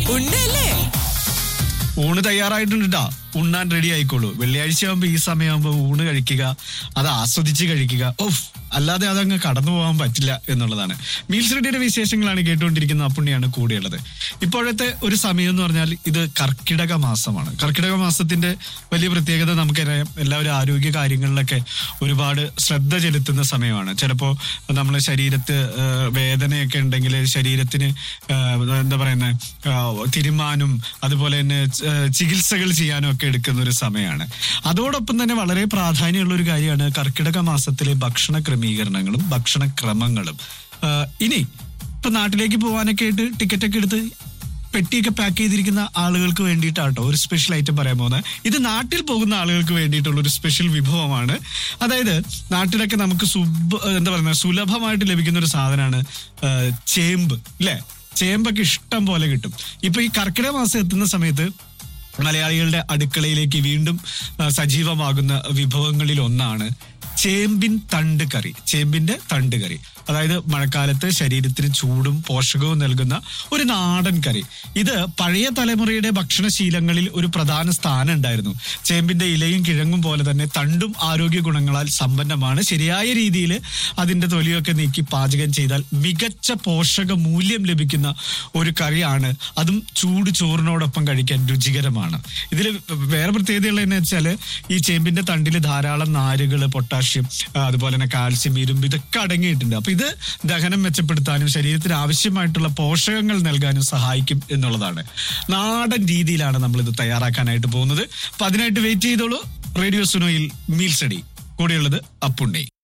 ഉണ്ടല്ലേ ഊണ് തയ്യാറായിട്ടുണ്ട് ട്ടാ ഉണ്ണാൻ റെഡി ആയിക്കോളൂ വെള്ളിയാഴ്ച ആകുമ്പോ ഈ സമയമാകുമ്പോ ഊണ് കഴിക്കുക അത് ആസ്വദിച്ച് കഴിക്കുക ഓഫ് അല്ലാതെ അതങ്ങ് കടന്നു പോകാൻ പറ്റില്ല എന്നുള്ളതാണ് മീൽസ് റെഡിയുടെ വിശേഷങ്ങളാണ് കേട്ടുകൊണ്ടിരിക്കുന്ന അപ്പുണ്ണിയാണ് കൂടെയുള്ളത് ഇപ്പോഴത്തെ ഒരു സമയം എന്ന് പറഞ്ഞാൽ ഇത് കർക്കിടക മാസമാണ് കർക്കിടക മാസത്തിന്റെ വലിയ പ്രത്യേകത നമുക്കറിയാം എല്ലാവരും ആരോഗ്യ കാര്യങ്ങളിലൊക്കെ ഒരുപാട് ശ്രദ്ധ ചെലുത്തുന്ന സമയമാണ് ചിലപ്പോൾ നമ്മുടെ ശരീരത്ത് ആ, വേദനയൊക്കെ ഉണ്ടെങ്കിൽ ശരീരത്തിന് ആ, എന്താ പറയുന്നത് തിരുമാനും അതുപോലെ തന്നെ ആ, ചികിത്സകൾ ചെയ്യാനും ഒക്കെ എടുക്കുന്ന ഒരു സമയമാണ് അതോടൊപ്പം തന്നെ വളരെ പ്രാധാന്യമുള്ള ഒരു കാര്യമാണ് കർക്കിടക മാസത്തിലെ ഭക്ഷണ ക്രമീകരണങ്ങളും ഭക്ഷണക്രമങ്ങളും ആ, ഇനി ഇപ്പൊ നാട്ടിലേക്ക് പോകാനൊക്കെ ആയിട്ട് ടിക്കറ്റ് ഒക്കെ എടുത്ത് പെട്ടിയൊക്കെ പാക്ക് ചെയ്തിരിക്കുന്ന ആളുകൾക്ക് വേണ്ടിയിട്ടാട്ടോ ഒരു സ്പെഷ്യൽ ഐറ്റം പറയാൻ പോകുന്നത് ഇത് നാട്ടിൽ പോകുന്ന ആളുകൾക്ക് വേണ്ടിയിട്ടുള്ള ഒരു സ്പെഷ്യൽ വിഭവമാണ് അതായത് നാട്ടിലൊക്കെ നമുക്ക് സുബ് എന്താ പറയുക സുലഭമായിട്ട് ലഭിക്കുന്ന ഒരു സാധനമാണ് ആ, ചേമ്പ് ഇല്ലേ ചേമ്പൊക്കെ ഇഷ്ടം പോലെ കിട്ടും ഇപ്പൊ ഈ കർക്കിടക മാസം എത്തുന്ന സമയത്ത് മലയാളികളുടെ അടുക്കളയിലേക്ക് വീണ്ടും ആ, സജീവമാകുന്ന വിഭവങ്ങളിൽ ഒന്നാണ് ചേമ്പിൻ തണ്ട് കറി ചേമ്പിന്റെ തണ്ട് കറി അതായത് മഴക്കാലത്ത് ശരീരത്തിന് ചൂടും പോഷകവും നൽകുന്ന ഒരു നാടൻ കറി ഇത് പഴയ തലമുറയുടെ ഭക്ഷണശീലങ്ങളിൽ ഒരു പ്രധാന സ്ഥാനം ഉണ്ടായിരുന്നു ചേമ്പിന്റെ ഇലയും കിഴങ്ങും പോലെ തന്നെ തണ്ടും ആരോഗ്യ ഗുണങ്ങളാൽ സമ്പന്നമാണ് ശരിയായ രീതിയിൽ അതിന്റെ തൊലിയൊക്കെ നീക്കി പാചകം ചെയ്താൽ മികച്ച പോഷക മൂല്യം ലഭിക്കുന്ന ഒരു കറിയാണ് അതും ചൂട് ചോറിനോടൊപ്പം കഴിക്കാൻ രുചികരമാണ് ഇതിൽ വേറെ പ്രത്യേകതയുള്ള എന്ന് വെച്ചാൽ ഈ ചേമ്പിന്റെ തണ്ടിൽ ധാരാളം നാരുകൾ പൊട്ടാഷ്യം ആ, അതുപോലെ തന്നെ കാൽസ്യം ഇരുമ്പ് ഇതൊക്കെ അടങ്ങിയിട്ടുണ്ട് അപ്പൊ ഇത് ദഹനം മെച്ചപ്പെടുത്താനും ശരീരത്തിന് ആവശ്യമായിട്ടുള്ള പോഷകങ്ങൾ നൽകാനും സഹായിക്കും എന്നുള്ളതാണ് നാടൻ രീതിയിലാണ് നമ്മൾ ഇത് തയ്യാറാക്കാനായിട്ട് പോകുന്നത് അപ്പൊ അതിനായിട്ട് വെയിറ്റ് ചെയ്തോളൂ റേഡിയോ സുനോയിൽ മീൽ സ്റ്റഡി കൂടെയുള്ളത് അപ്പുണ്ണി